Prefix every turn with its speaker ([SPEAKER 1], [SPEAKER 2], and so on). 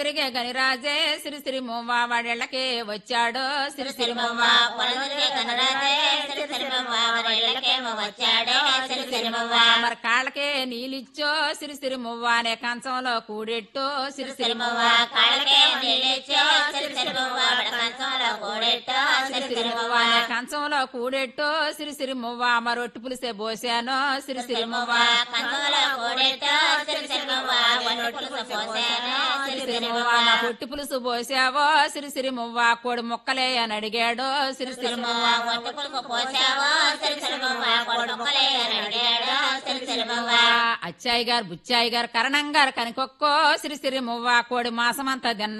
[SPEAKER 1] తిరిగే గనిరాజే సిరి సిరి మువ్వ వాడెళ్ళకే వచ్చాడు సిరి సిరి మువ్వ
[SPEAKER 2] పొలదురిగే కనరాజే సిరి సిరిమవ్వ వరళ్ళకేమో వచ్చాడో సిరి సిరిమవ్వ
[SPEAKER 1] మరి కాళ్ళకే నీలిచ్చో సిరి సిరి మువ్వ అనే కంచంలో కూడెట్టు సిరి సిరి
[SPEAKER 2] సిరిమవ్వ కాళ్ళకే నీళ్ళిచ్చో సిరి సిరిమవ్వ కంచంలో కూడెట్టో సిరి
[SPEAKER 1] సిరి మువ్వ
[SPEAKER 2] సిరిమవ్వ
[SPEAKER 1] అనే కంచంలో కూడెట్టు సిరి సిరి మువ్వ మరి రొట్టి పులిసే పోసాను సిరి సిరి మువ్వ
[SPEAKER 2] కంచంలో కూడెట్టో సిరి సిరిమవ్వ వనొట్టులు పోసాను సిరి
[SPEAKER 1] సిరి
[SPEAKER 2] సిరిమవ్వ
[SPEAKER 1] మువ్వ నా పొట్టి పులుసు పోసావో సిరి సిరి మువ్వ కోడి ముక్కలే అని అడిగాడు సిరి సిరి మువ్వ
[SPEAKER 2] ఒట్టు పులుపు పోసావో సిరి సిరిమవ్వ కొడుకులే అని అడిగాడో సిరి సిరిమవ్వ
[SPEAKER 1] అచ్చాయి గారు బుచ్చాయి గారు కరణం గారు కనికొక్కో సిరి సిరి మువ్వ కోడి మాసమంతా తిన్న